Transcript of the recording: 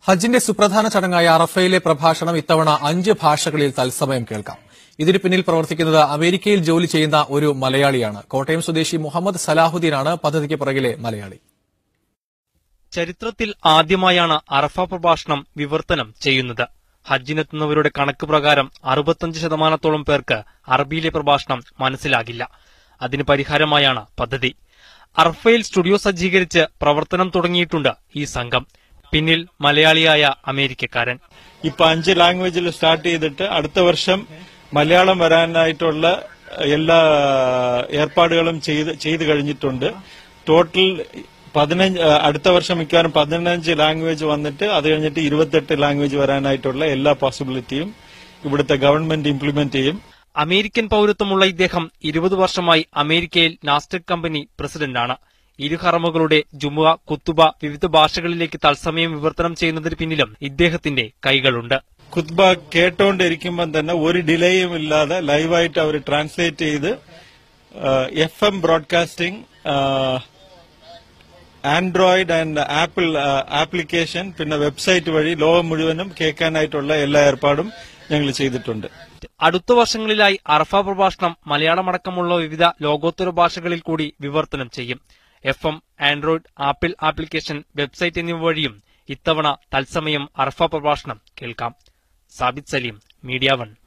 ഹജ്ജിന്റെ സുപ്രധാന ചടങ്ങായ അറഫയിലെ പ്രഭാഷണം ഇത്തവണ അഞ്ച് ഭാഷകളിൽ തത്സമയം കേൾക്കാം ഇതിന് പിന്നിൽ പ്രവർത്തിക്കുന്നത് അമേരിക്കയിൽ ജോലി ചെയ്യുന്ന ഒരു മലയാളിയാണ് കോട്ടയം സ്വദേശി മുഹമ്മദ് സലാഹുദ്ദീനാണ് പദ്ധതിക്ക് പുറകിലെ മലയാളി ചരിത്രത്തിൽ ആദ്യമായാണ് അറഫ പ്രഭാഷണം വിവർത്തനം ചെയ്യുന്നത് ഹജ്ജിനെത്തുന്നവരുടെ കണക്ക് പ്രകാരം അറുപത്തഞ്ച് ശതമാനത്തോളം പേർക്ക് അറബിയിലെ പ്രഭാഷണം മനസ്സിലാകില്ല അതിന് പരിഹാരമായാണ് പദ്ധതി അറഫയിൽ സ്റ്റുഡിയോ സജ്ജീകരിച്ച് പ്രവർത്തനം തുടങ്ങിയിട്ടുണ്ട് ഈ സംഘം പിന്നിൽ മലയാളിയായ അമേരിക്കക്കാരൻ ഇപ്പൊ അഞ്ച് ലാംഗ്വേജിൽ സ്റ്റാർട്ട് ചെയ്തിട്ട് അടുത്ത വർഷം മലയാളം വരാനായിട്ടുള്ള എല്ലാ ഏർപ്പാടുകളും ചെയ്ത് ചെയ്തു കഴിഞ്ഞിട്ടുണ്ട് ടോട്ടൽ പതിനഞ്ച് അടുത്ത വർഷം മിക്കവാറും പതിനഞ്ച് ലാംഗ്വേജ് വന്നിട്ട് അത് കഴിഞ്ഞിട്ട് ഇരുപത്തെട്ട് ലാംഗ്വേജ് വരാനായിട്ടുള്ള എല്ലാ പോസിബിലിറ്റിയും ഇവിടുത്തെ ഗവൺമെന്റ് ഇംപ്ലിമെന്റ് ചെയ്യും അമേരിക്കൻ പൌരത്വമുള്ള ഇദ്ദേഹം ഇരുപത് വർഷമായി അമേരിക്കയിൽ നാസ്റ്റക് കമ്പനി പ്രസിഡന്റാണ് ഇരു ഹറമുകളുടെ ജുമുഅ കുത്തുബ വിവിധ ഭാഷകളിലേക്ക് തത്സമയം വിവർത്തനം ചെയ്യുന്നതിന് പിന്നിലും ഇദ്ദേഹത്തിന്റെ കൈകളുണ്ട് ഖുത്ബ കേട്ടോണ്ടിരിക്കുമ്പോൾ തന്നെ ഒരു ഡിലേയും ഇല്ലാതെ ലൈവായിട്ട് അവർ ട്രാൻസ്ലേറ്റ് ചെയ്ത് F M broadcasting android and apple application പിന്നെ വെബ്സൈറ്റ് വഴി ലോകം മുഴുവനും കേൾക്കാനായിട്ടുള്ള എല്ലാ ഏർപ്പാടും ഞങ്ങൾ ചെയ്തിട്ടുണ്ട് അടുത്ത വർഷങ്ങളിലായി അറഫ പ്രഭാഷണം മലയാളമടക്കമുള്ള വിവിധ ലോകോത്തര ഭാഷകളിൽ കൂടി വിവർത്തനം ചെയ്യും F M android apple application website എന്നിവ വഴിയും ഇത്തവണ തത്സമയം അറഫ പ്രഭാഷണം കേൾക്കാം സാബിത് സലീം മീഡിയ വൺ